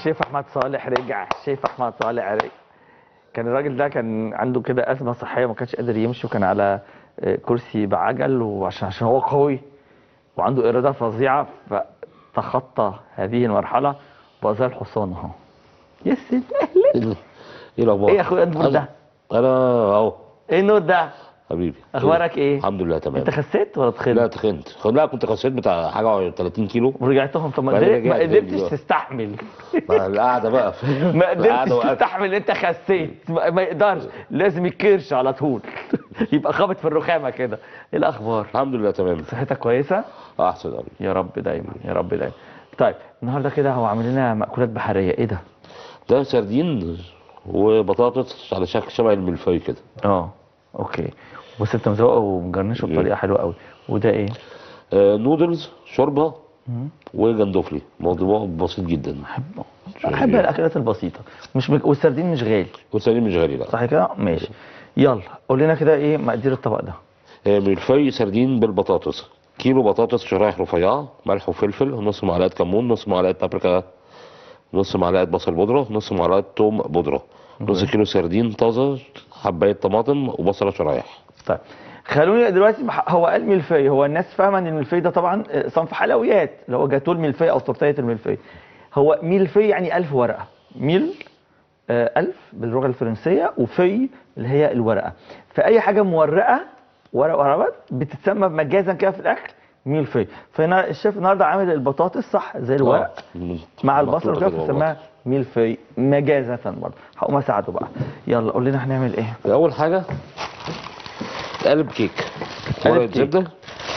الشيف احمد صالح رجع الشيف احمد صالح رجع كان الراجل ده كان عنده كده ازمه صحيه ما كانش قادر يمشي وكان على آه، كرسي بعجل وعشان عشان هو قوي وعنده اراده فظيعه فتخطى هذه المرحله بقى زي الحصان اهو يا سيدي ايه الاخبار ايه يا اخويا النور ده انا اهو ايه النور ده حبيبي اخبارك ايه الحمد لله تمام انت خسيت ولا تخنت لا تخنت لا كنت خسيت بتاع حاجه 30 كيلو ورجعتهم طب ما بعدين قدرت- ما رجعت قدرتش تاني بقى. تستحمل مع القعده بقى ما القعدة قدرتش وقفت. تستحمل انت خسيت ما ما يقدرش لازم يكرش على طول يبقى خابط في الرخامه كده ايه الاخبار الحمد لله تمام صحتك كويسه احسن قوي يا رب دايما يا رب دايما طيب النهارده كده هو عامل لنا مأكولات بحريه ايه ده ده سردين وبطاطس على شكل شبه الملفاي كده اه اوكي بص انت مزوقه ومجرنشه بطريقه حلوه قوي وده ايه آه نودلز شوربه وجندوفلي موضوع بسيط جدا بحبه بحب الاكلات البسيطه مش مج... والسردين مش غالي والسردين مش غالي لا صح كده ماشي يلا قول لنا كده ايه مقادير الطبق ده آه ملفاي سردين بالبطاطس كيلو بطاطس شرايح رفيعه ملح وفلفل نص معلقه كمون نص معلقه بابريكا نص معلقه بصل بودره نص معلقه توم بودره نص كيلو سردين طازه حبايه طماطم وبصله شرايح طيب خلوني دلوقتي بح- هو قال ملفي هو الناس فاهمه ان الملفي ده طبعا آه، صنف حلويات اللي هو جاتوه الملفي او تورتيه الملفي هو ميلفي يعني ألف ورقه ميل آه، ألف باللغه الفرنسيه وفي اللي هي الورقه فاي حاجه مورقه ورق ورقات بتتسمى مجازا كده في الاكل ميلفي فهنا الشيف النهارده عامل البطاطس صح زي الورق آه. مع البصل مخلوطة وكده كده مع بتسميها ميلفي مجازة برضه هقوم اساعده بقى يلا قول لنا هنعمل ايه بعض. اول حاجه قلب كيك قلب ورقه كيك. زبده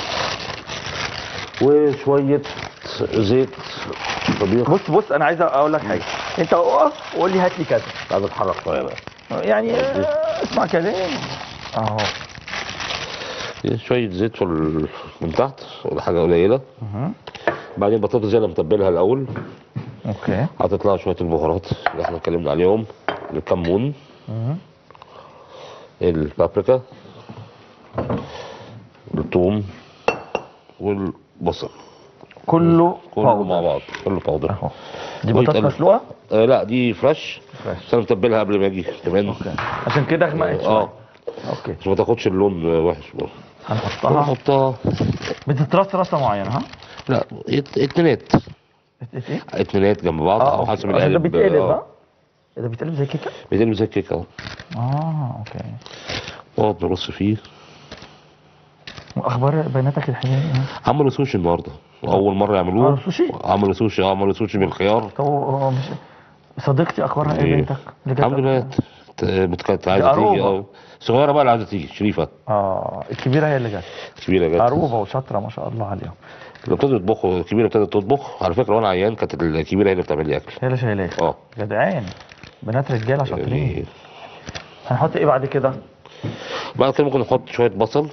وشويه زيت طبيخ بص بص انا عايز اقول لك حاجه انت اقف وقول لي هات لي كذا عايز اتحرك شويه بقى يعني آه، اسمع كلام اهو شويه زيت في ال- من تحت ولا حاجه قليله مهم. بعدين البطاطس زي اللي متبلها الاول اوكي حاطط لها شويه البهارات اللي احنا اتكلمنا عليهم الكمون مهم. البابريكا الثوم والبصل كله كله باودر. مع بعض كله باودر اهو دي بطاطس ويتقلب. مسلوقه آه لا دي فريش فريش. بس انا متبلها قبل ما اجي كمان اوكي عشان كده غمقت شويه اه اوكي عشان ما تاخدش اللون آه، وحش برضه هنحطها نحطها بتترص رصه معينه ها لا ات- اتنينات بت- ايه اتنينات جنب بعض اه او أوكي. حسب عشان ده القالب بيتقلب آه. ها إيه ده بيتقلب زي كيكه بيتقلب زي الكيكه اه اه اوكي نقعد نرص فيه واخبار بناتك الحلوه إيه؟ عملوا سوشي النهارده اول مره يعملوه عملوا سوشي؟ عملوا سوشي اه عملوا سوشي بالخيار طب هو مش صديقتي اخبارها ايه إيه. بنتك اللي جت الحمد لله قبل- ت- بت- كانت عايزه أروبة. تيجي اه صغيره بقى اللي عايزه تيجي شريفه اه الكبيره هي اللي جت كبيره جت عروبه وشاطره ما شاء الله عليهم اللي ابتدت تطبخ الكبيره ابتدت تطبخ على فكره وانا عيان كانت الكبيره هي اللي بتعمل لي اكل هي اللي شايلاك اه جدعان بنات رجاله شاطرين يعني هنحط ايه بعد كده بعد كده ممكن نحط شويه بصل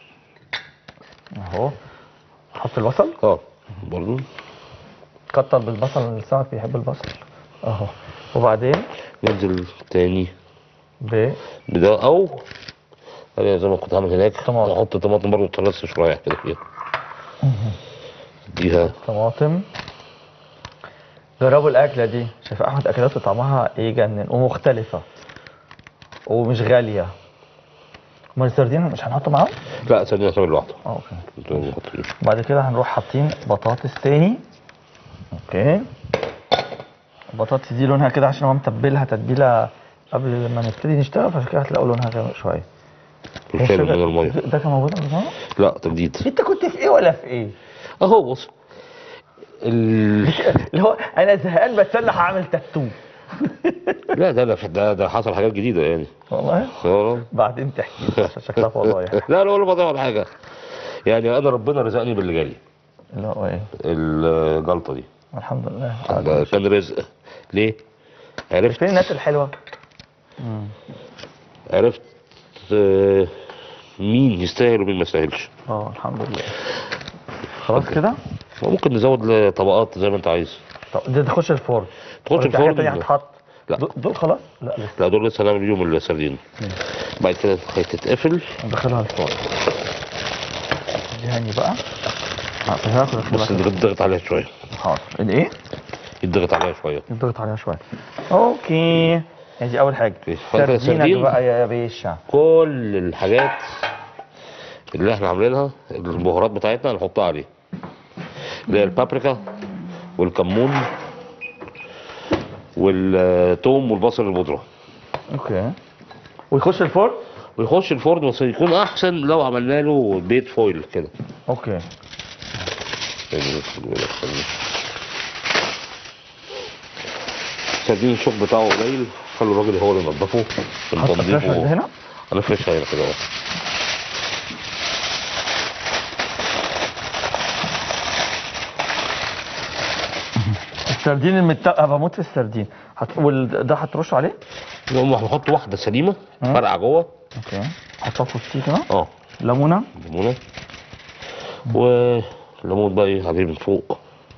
اهو نحط البصل اه برضو كتر بالبصل السمك بيحب البصل اهو وبعدين ننزل تاني ب بده او أنا زي ما كنت عامل هناك طماطم. نحط طماطم برضو ترص شرايح كده فيها اديها طماطم جربوا الاكله دي شايف احمد اكلاته طعمها يجنن ومختلفه ومش غاليه امال السردين مش هنحطه معاهم لا سيبني اعمل لوحده اه اوكي انتوا نحط فيه. بعد كده هنروح حاطين بطاطس تاني اوكي البطاطس دي لونها كده عشان هو متبلها تتبيله قبل ما نبتدي نشتغل فعشان كده هتلاقوا لونها غامق شويه هي شايل من الشجر- الميه ده كان موجود قبل كده؟ لا تجديد انت كنت في ايه ولا في ايه؟ اهو بص ال... اللي هو انا زهقان بتسلى هعمل تاتو لا ده ده ده, ده حصل حاجات جديده يعني والله اه بعدين تحكي لي عشان شكلها فضايح لا لا ولا بضيع ولا حاجه يعني انا ربنا رزقني باللي جالي اللي هو ايه؟ الجلطه دي الحمد لله ده كان رزق ليه؟ عرفت فين الناس الحلوه؟ عرفت آه، مين يستاهل ومين ما يستاهلش اه الحمد لله خلاص كده؟ ممكن نزود طبقات زي ما انت عايز طب دي تخش الفرن تخش ولا في حاجة الفرن. تانية هتحط لا. دول- دول خلاص؟ لا لسه لا دول لسه هنعمل بيهم السردين بعد كده هتتقفل ندخلها الفرن دي هاني بقى هاخد بس ادخلها نضغط عليها شويه حاضر الايه؟ يتضغط عليها شويه نضغط عليها شويه اوكي ادي اول حاجه أوكي. بعد كده سردينك السردين. بقى يا باشا كل الحاجات اللي احنا عاملينها البهارات بتاعتنا هنحطها عليه اللي هي البابريكا والكمون والثوم والبصل البودره اوكي ويخش الفرن ويخش الفرن بس يكون احسن لو عملنا له بيت فويل كده اوكي سردين الشوك بتاعه قليل خلوا الراجل هو اللي ينضفه حط الفراخ هنا انا فريشها هنا كده اهو السردين المتقى بموت في السردين هت... وال... ده هترش عليه نقوم هنحط واحده سليمه مم. فرقع جوه اوكي حطها في وسطي كده اه ليمونه ليمونه وليمون بقى ايه عليه من فوق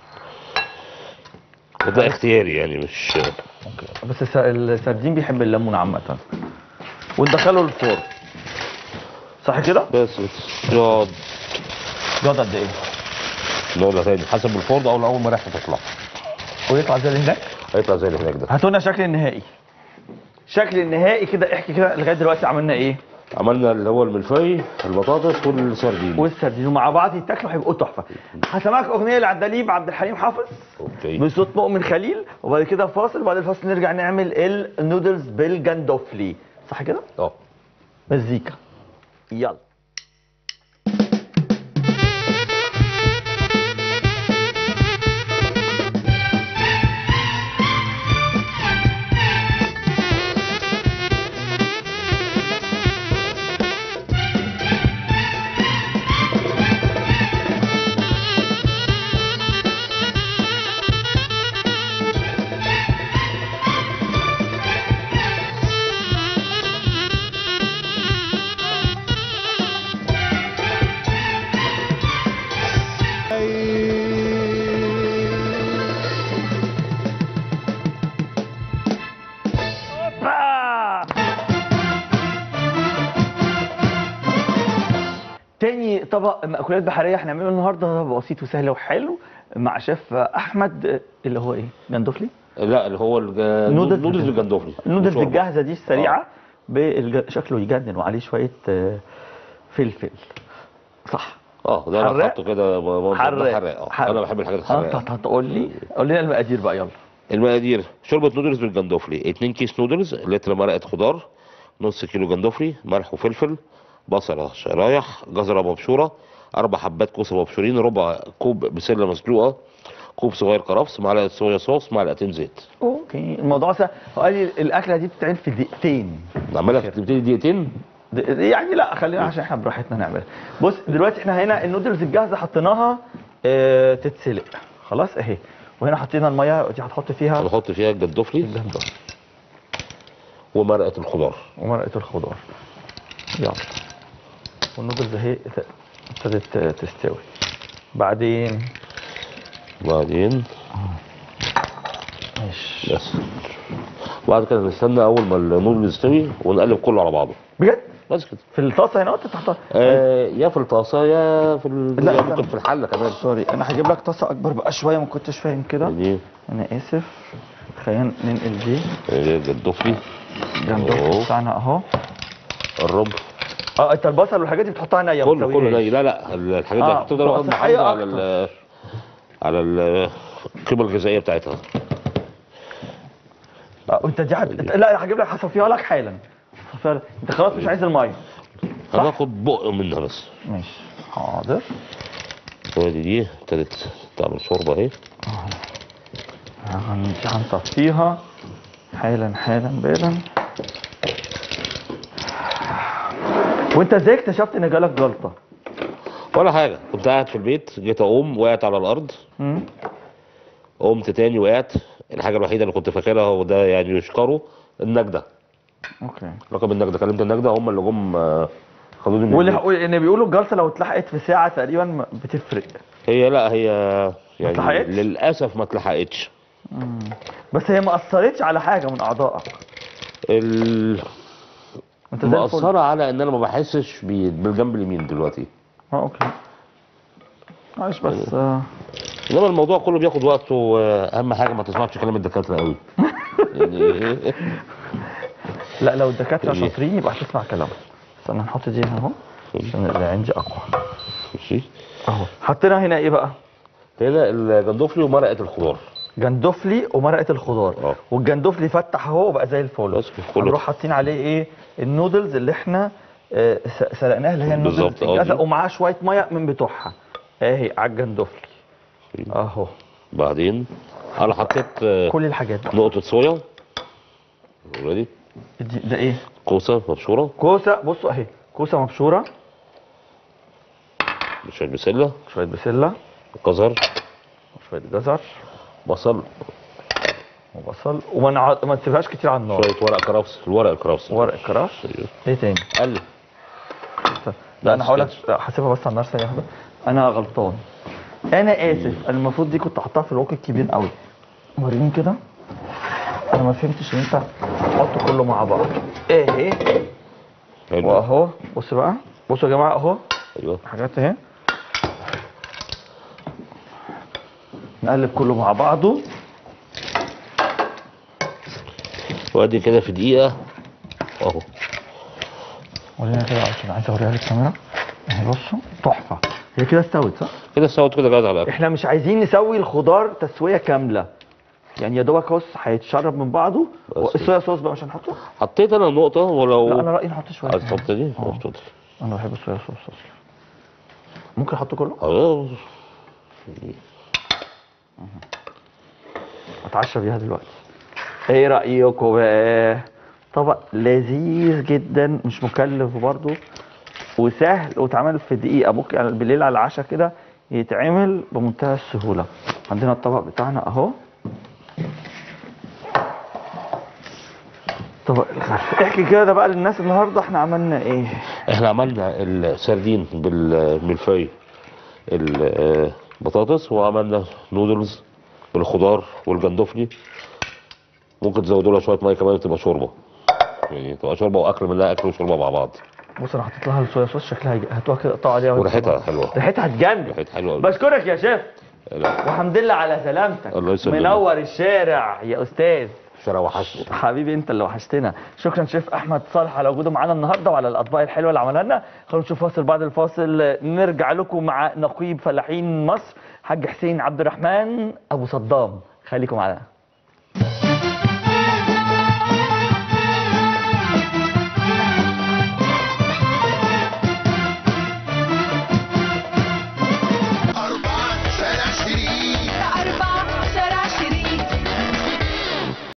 وده اختياري يعني مش اوكي بس الس... السردين بيحب الليمون عامه وندخله الفرن صح كده؟ بس بس يقعد يقعد قد ايه؟ نقعد تاني حسب الفرن او اول ما ريحته تطلع ويطلع زي اللي هناك هيطلع زي اللي هناك ده هاتوا لنا شكل النهائي شكل النهائي كده احكي كده لغايه دلوقتي عملنا ايه؟ عملنا اللي هو الملفي البطاطس والسردين والسردين ومع بعض يتاكلوا هيبقوا تحفه هسمعك اغنيه لعندليب عبد الحليم حافظ اوكي بصوت مؤمن خليل وبعد كده فاصل وبعد الفاصل نرجع نعمل النودلز بالجندوفلي صح كده؟ اه مزيكا يلا هوبا! تاني طبق مأكولات بحرية هنعمله النهارده بسيط وسهل وحلو مع شيف أحمد اللي هو إيه؟ جندوفلي؟ لا اللي هو الج... نودلز نودلز بالجندوفلي النودلز وشوربة. الجاهزة دي السريعة بالج... شكله يجنن وعليه شوية آه، فلفل صح اه ده انا حراق؟ حاطه كده منظر حراق. حراق اه حراق. انا بحب الحاجات اه الحراقه طب تقول لي قول لنا المقادير بقى يلا المقادير شوربه نودلز بالجندوفلي 2 كيس نودلز لتر مرقه خضار نص كيلو جندوفلي ملح وفلفل بصله شرايح جزره مبشوره اربع حبات كوسه مبشورين ربع كوب بسله مسلوقه كوب صغير كرفس معلقه صويا صوص معلقتين زيت اوكي الموضوع سهل هو قال لي الاكله دي بتتعمل في دقيقتين نعملها في تبتدي دقيقتين د- يعني لا خلينا عشان احنا براحتنا نعملها بص دلوقتي احنا هنا النودلز الجاهزه حطيناها اه تتسلق خلاص اهي وهنا حطينا الميه دي هتحط فيها هنحط فيها الجندوفلي الجندوفلي ومرقه الخضار ومرقه الخضار يلا والنودلز اهي ت- ابتدت تستوي بعدين وبعدين ماشي بس بعد كده نستنى اول ما النودل يستوي ونقلب كله على بعضه بجد بس كده في الطاسه هنا قلت تحطها آه يا في الطاسه يا في ال... لا، يا لا. ممكن في الحله كمان سوري انا هجيب لك طاسه اكبر بقى شويه ما كنتش فاهم كده دي انا اسف خلينا ننقل دي الجندوفلي جندوفلي أهو. بتاعنا اهو الرب اه انت البصل والحاجات دي بتحطها نيه ما كله كله تسويهاش. ني لا لا الحاجات دي آه، هتفضل واخد بتبقى صحية محافظه على ال على ال- القيمه الغذائيه بتاعتها اه وانت دي حد... لا هجيب لك هصفيها لك حالا هصفيها لك. انت خلاص مش عايز الميه هناخد بق منها بس ماشي حاضر وادي دي ابتدت تعمل شوربه اهي هن- هنصفيها حالا حالا بالا وانت ازاي اكتشفت ان جالك جلطه؟ ولا حاجه كنت قاعد في البيت جيت اقوم وقعت على الارض مم؟ قمت تاني وقعت الحاجه الوحيده اللي كنت فاكرها وده يعني يشكره النجده اوكي رقم النجده كلمت النجده هم اللي جم آه، خدوني من واللي البيت. حقول ان بيقولوا الجلطه لو اتلحقت في ساعه تقريبا ما- بتفرق هي لا هي يعني اتلحقتش؟ للاسف ما اتلحقتش بس هي ما اثرتش على حاجه من اعضائك ال... انت زي الفل مأثرة على ان انا ما بحسش بي- بالجنب اليمين دلوقتي اه اوكي معلش بس آه انما الموضوع كله بياخد وقت واهم حاجه ما تسمعش كلام الدكاتره قوي يعني لا لو الدكاتره إيه. شاطرين يبقى هتسمع كلامهم استنى نحط دي هنا اهو عشان العين دي اقوى ماشي اهو حطينا هنا ايه بقى هنا الجندوفلي ومرقه الخضار جندفلي ومرقه الخضار اه. والجندفلي فتح اهو وبقى زي الفل بس كله هنروح حاطين عليه ايه النودلز اللي احنا آه، س- سلقناها اللي هي النودلز بالظبط، اه دي. الجاهزة ومعاها شويه ميه من بتوعها اهي على الجندفلي اهو بعدين انا حطيت آه، كل الحاجات بقى نقطه صويا اوريدي دي- ده ايه كوسه مبشوره كوسه بصوا اهي كوسه مبشوره شويه بسله شويه بسله جزر وشويه جزر بصل وبصل وما نع... ما تسيبهاش كتير على النار شويه ورق كرفس الورق الكرفس ورق كراش أيوه. ايه تاني قلب لا انا بس هقول لك هسيبها بس على النار ثانيه واحده انا غلطان انا اسف انا المفروض دي كنت احطها في الوك الكبير قوي وريني كده انا ما فهمتش ان انت تحط كله مع بعض ايه حلو واهو بص بقى بصوا يا جماعه اهو ايوه حاجات اهي نقلب كله مع بعضه وادي كده في دقيقه اهو ورينا كده عشان عايز اوريها للكاميرا اهي بصوا تحفه هي كده استوت صح؟ كده استوت كده جاهز على الاكل احنا مش عايزين نسوي الخضار تسويه كامله يعني يا دوبك بص هيتشرب من بعضه بس. الصويا صوص بقى مش هنحطه حطيت انا النقطه ولو لا انا رايي نحط شويه عايز تحط دي اه. اتفضل انا بحب الصويا صوص اصلا ممكن احطه كله اه اتعشى بيها دلوقتي ايه رايكم بقى طبق لذيذ جدا مش مكلف برضه وسهل واتعمل في دقيقه ممكن يعني بالليل على العشاء كده يتعمل بمنتهى السهوله عندنا الطبق بتاعنا اهو طبق الغرف احكي كده بقى للناس النهارده احنا عملنا ايه احنا عملنا السردين بالملفي البطاطس وعملنا نودلز بالخضار والجندفلي ممكن تزودوا لها شويه ميه كمان تبقى شوربه يعني تبقى شوربه واكل منها اكل وشوربه مع بعض بص انا حطيت لها الصويا صوص شكلها هيج- هاتوها كده قطعوا عليها وريحتها حلوه ريحتها هتجنن ريحتها حلوه قوي بشكرك يا شيف لا والحمد لله على سلامتك الله يسلمك. منور الشارع يا استاذ شارع وحشني حبيبي انت اللي وحشتنا شكرا شيف احمد صالح على وجوده معانا النهارده وعلى الاطباق الحلوه اللي عملها لنا خلونا نشوف فاصل بعد الفاصل نرجع لكم مع نقيب فلاحين مصر حاج حسين عبد الرحمن ابو صدام خليكم معانا